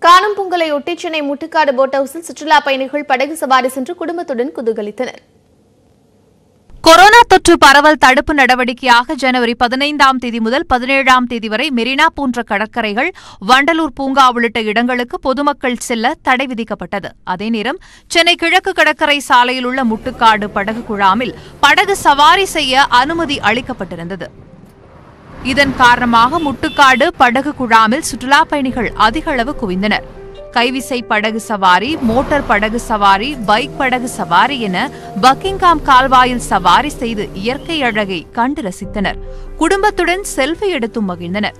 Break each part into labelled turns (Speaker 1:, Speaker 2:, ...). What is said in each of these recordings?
Speaker 1: காணும் பொங்கலையொட்டி சென்னை முட்டுக்காடு போட் ஹவுஸில் சுற்றுலா பயணிகள் படகு சவாரி சென்று குடும்பத்துடன் குதூகலித்தனர்
Speaker 2: கொரோனா தொற்று பரவல் தடுப்பு நடவடிக்கையாக ஜனவரி பதினைந்தாம் தேதி முதல் பதினேழாம் தேதி வரை மெரினா போன்ற கடற்கரைகள் வண்டலூர் பூங்கா உள்ளிட்ட இடங்களுக்கு பொதுமக்கள் செல்ல தடை விதிக்கப்பட்டது அதே நேரம் சென்னை கிழக்கு கடற்கரை சாலையில் உள்ள முட்டுக்காடு படகு குழாமில் படகு சவாரி செய்ய அனுமதி அளிக்கப்பட்டிருந்தது இதன் காரணமாக முட்டுக்காடு படகு குழாமில் சுற்றுலாப் பயணிகள் அதிக அளவு குவிந்தனர் கைவிசை படகு சவாரி மோட்டார் படகு சவாரி பைக் படகு சவாரி என பக்கிங்காம் கால்வாயில் சவாரி செய்து இயற்கை அழகை கண்டு ரசித்தனர் குடும்பத்துடன் செல்ஃபி எடுத்தும் மகிழ்ந்தனர்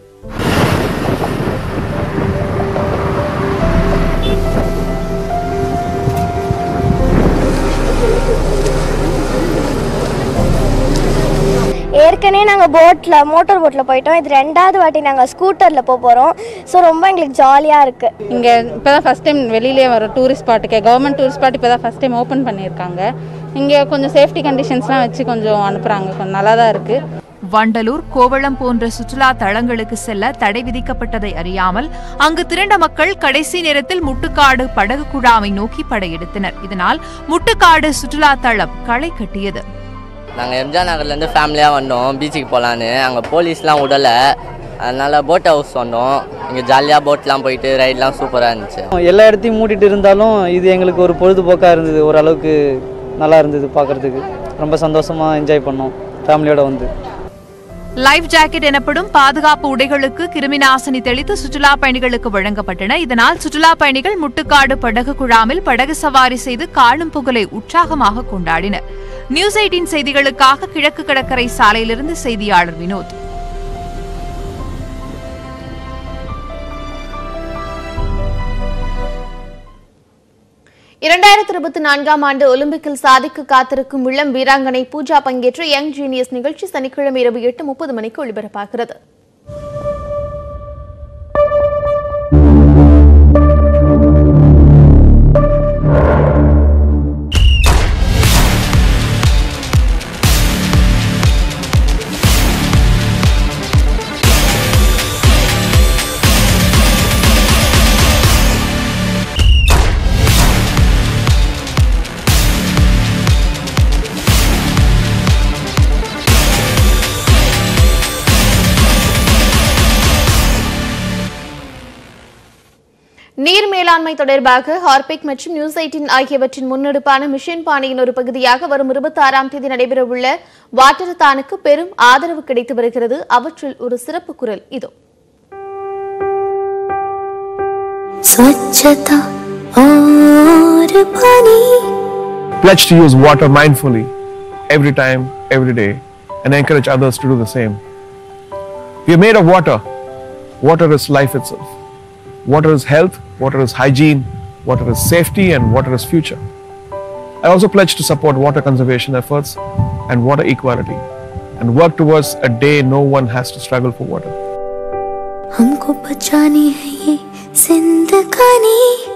Speaker 3: ஏற்கனவே நாங்கள் போட்டில் மோட்டார் போட்டில் போயிட்டோம் இது ரெண்டாவது வாட்டி நாங்கள் ஸ்கூட்டரில் போக போகிறோம் ஸோ ரொம்ப எங்களுக்கு ஜாலியாக இருக்குது
Speaker 4: இங்கே இப்போ தான் ஃபஸ்ட் டைம் வெளியிலே வர டூரிஸ்ட் ஸ்பாட்டுக்கு கவர்மெண்ட் டூரிஸ்ட் ஸ்பாட் இப்போ தான் ஃபஸ்ட் டைம் ஓப்பன் பண்ணியிருக்காங்க இங்கே கொஞ்சம் சேஃப்டி கண்டிஷன்ஸ்லாம் வச்சு கொஞ்சம் அனுப்புகிறாங்க கொஞ்சம் நல்லா தான் இருக்குது
Speaker 2: வண்டலூர் கோவளம் போன்ற சுற்றுலா தலங்களுக்கு செல்ல தடை விதிக்கப்பட்டதை அறியாமல் அங்கு திரண்ட மக்கள் கடைசி நேரத்தில் முட்டுக்காடு படகு குழாமை நோக்கி படையெடுத்தனர் இதனால் முட்டுக்காடு சுற்றுலா தளம் களை கட்டியது
Speaker 5: நாங்கள் எம்ஜிஆர் நகர்லேருந்து ஃபேமிலியாக வந்தோம் பீச்சுக்கு போகலான்னு அங்கே போலீஸ்லாம் விடலை அதனால் போட் ஹவுஸ் வந்தோம் இங்கே ஜாலியாக போட்லாம் போயிட்டு ரைட்லாம் சூப்பராக இருந்துச்சு
Speaker 6: எல்லா இடத்தையும் மூடிட்டு இருந்தாலும் இது எங்களுக்கு ஒரு பொழுதுபோக்காக இருந்தது ஓரளவுக்கு நல்லா இருந்தது பார்க்குறதுக்கு ரொம்ப சந்தோஷமாக என்ஜாய் பண்ணோம் ஃபேமிலியோட வந்து
Speaker 2: லைஃப் ஜாக்கெட் எனப்படும் பாதுகாப்பு உடைகளுக்கு கிருமிநாசினி தெளித்து சுற்றுலா பயணிகளுக்கு வழங்கப்பட்டன இதனால் சுற்றுலா பயணிகள் முட்டுக்காடு படகு குழாமில் படகு சவாரி செய்து காணும் புகழை உற்சாகமாக கொண்டாடினர் நியூஸ் எயிட்டின் செய்திகளுக்காக கிழக்கு கடற்கரை சாலையிலிருந்து செய்தியாளர் வினோத்
Speaker 1: இரண்டாயிரத்தி இருபத்தி நான்காம் ஆண்டு ஒலிம்பிக்கில் சாதிக்க காத்திருக்கும் இளம் வீராங்கனை பூஜா பங்கேற்ற யங் ஜீனியஸ் நிகழ்ச்சி சனிக்கிழமை இரவு எட்டு முப்பது மணிக்கு ஒளிபரப்பாகிறது நீர் மேலாண்மை தொடர்பாக ஹார்பிக் மற்றும் நியூஸ் எயிட்டின் ஆகியவற்றின் முன்னெடுப்பான மிஷன் பாணியின் ஒரு பகுதியாக வரும் இருபத்தி ஆறாம் தேதி நடைபெறவுள்ள வாட்டரத்தானுக்கு பெரும் ஆதரவு கிடைத்து வருகிறது அவற்றில் ஒரு சிறப்பு குரல் இதோ
Speaker 7: स्वच्छता और पानी
Speaker 8: pledge to use water mindfully every time, every day, and encourage others to do the same. We are made of water. Water is life itself. Water is health, water is hygiene, water is safety, and water is future. I also pledge to support water conservation efforts and water equality and work towards a day no one has to struggle for water.
Speaker 7: हमको बचानी है ये जिंदगानी